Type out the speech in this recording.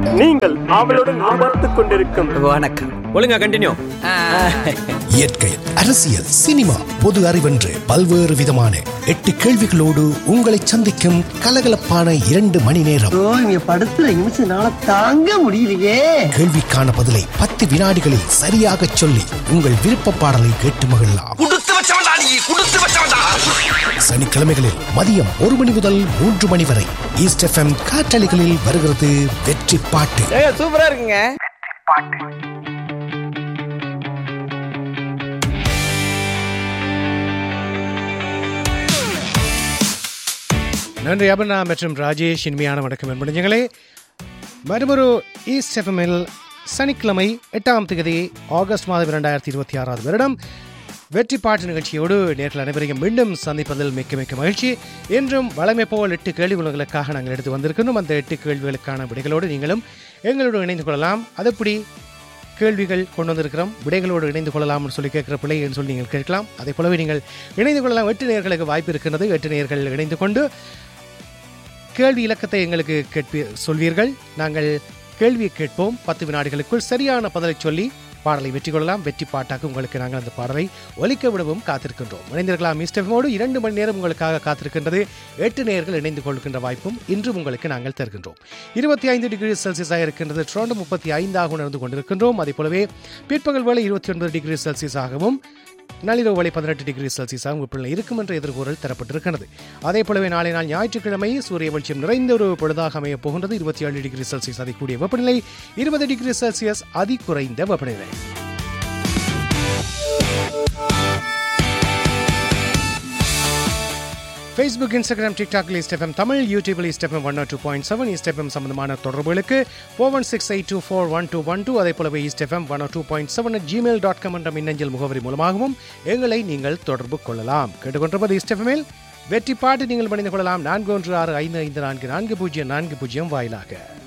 நீங்கள் ஆவலுடன் எதிர்பார்த்துக் கொண்டிருக்கும் வணக்கம் ஒழுங்கா கண்டினியூ இயற்கை அரசியல் சினிமா பொது அறிவென்று பல்வேறு விதமான எட்டு கேள்விகளோடு உங்களை சந்திக்கும் கலகலப்பான இரண்டு மணி நேரம் ஓ இங்க படுத்துற நிமிஷம்னால தாங்க முடியலையே கேள்விக்கான பதிலை பத்து வினாடிகளில் சரியாக சொல்லி உங்கள் விருப்ப பாடலை கேட்டு மகிழலாம் சனிக்கிழமைகளில் மதியம் ஒரு மணி முதல் மூன்று மணி வரை ஈஸ்ட் எஃப்எம் காற்றலைகளில் வருகிறது வெற்றி பாட்டு சூப்பரா இருக்குங்க நன்றி அபர்ணா மற்றும் ராஜேஷ் இனிமையான வணக்கம் என்பனங்களே மறுமொரு ஈஸ்ட் எஃப்எம்மில் சனிக்கிழமை எட்டாம் தேதி ஆகஸ்ட் மாதம் இரண்டாயிரத்தி இருபத்தி ஆறாவது வருடம் வெற்றி பாட்டு நிகழ்ச்சியோடு நேரில் அனைவரையும் மீண்டும் சந்திப்பதில் மிக்க மிக்க மகிழ்ச்சி என்றும் வளமை போல் எட்டு கேள்விகளுக்காக நாங்கள் எடுத்து வந்திருக்கிறோம் அந்த எட்டு கேள்விகளுக்கான விடைகளோடு நீங்களும் எங்களோடு இணைந்து கொள்ளலாம் அதுபடி கேள்விகள் கொண்டு வந்திருக்கிறோம் விடைகளோடு இணைந்து கொள்ளலாம்னு சொல்லி கேட்குற பிள்ளைன்னு சொல்லி நீங்கள் கேட்கலாம் அதே போலவே நீங்கள் இணைந்து கொள்ளலாம் எட்டு நேர்களுக்கு வாய்ப்பு இருக்கின்றது எட்டு நேர்கள் இணைந்து கொண்டு கேள்வி இலக்கத்தை எங்களுக்கு கேட்பி சொல்வீர்கள் நாங்கள் கேள்வியை கேட்போம் பத்து வினாடிகளுக்குள் சரியான பதிலை சொல்லி பாடலை வெற்றி கொள்ளலாம் வெற்றி பாட்டாக உங்களுக்கு நாங்கள் அந்த பாடலை ஒலிக்க விடவும் காத்திருக்கின்றோம் இணைந்திருக்கலாம் மிஸ்டமோடு இரண்டு மணி நேரம் உங்களுக்காக காத்திருக்கின்றது எட்டு நேர்கள் இணைந்து கொள்கின்ற வாய்ப்பும் இன்றும் உங்களுக்கு நாங்கள் தருகின்றோம் இருபத்தி ஐந்து டிகிரி செல்சியஸாக இருக்கின்றது ட்ரோண்டு முப்பத்தி ஐந்தாக உணர்ந்து கொண்டிருக்கின்றோம் அதே போலவே பிற்பகல் வேளை இருபத்தி ஒன்பது டிகிரி செல்சியஸாகவும் நள்ளிரவு வரை பதினெட்டு டிகிரி செல்சியஸாக வெப்பநிலை இருக்கும் என்ற எதிர்கூறல் தரப்பட்டிருக்கிறது அதே போலவே நாளை நாள் ஞாயிற்றுக்கிழமை சூரிய வெளிச்சம் நிறைந்த ஒரு பொழுதாக அமையப் போகின்றது இருபத்தி ஏழு டிகிரி செல்சியஸ் அதிகூடிய வெப்பநிலை இருபது டிகிரி செல்சியஸ் அதி குறைந்த வெப்பநிலை ஃபேஸ்புக் இன்ஸ்டாகிராம் டிக்டாக் இஸ்டெஃபம் தமிழ் யூடியூபில் இஸ்டெஃபம் ஒன் டூ பாயிண்ட் செவன் இஸ்டெஃபம் சம்பந்தமான தொடர்புகளுக்கு four one six eight two four one two one two அதே போலவே இஸ்டெஃபம் one two point seven Gmail dot com என்ற மின்னஞ்சல் முகவரி மூலமாகவும் எங்களை நீங்கள் தொடர்பு கொள்ளலாம் கேட்டுக்கொண்டிருப்பது இஸ்டெஃபமில் வெற்றி பாட்டு நீங்கள் பணிந்து கொள்ளலாம் நான்கு ஒன்று ஆறு ஐந்து ஐந்து நான்கு நான்கு பூஜ்ஜியம் நான்கு பூஜ்ஜியம் வாயிலாக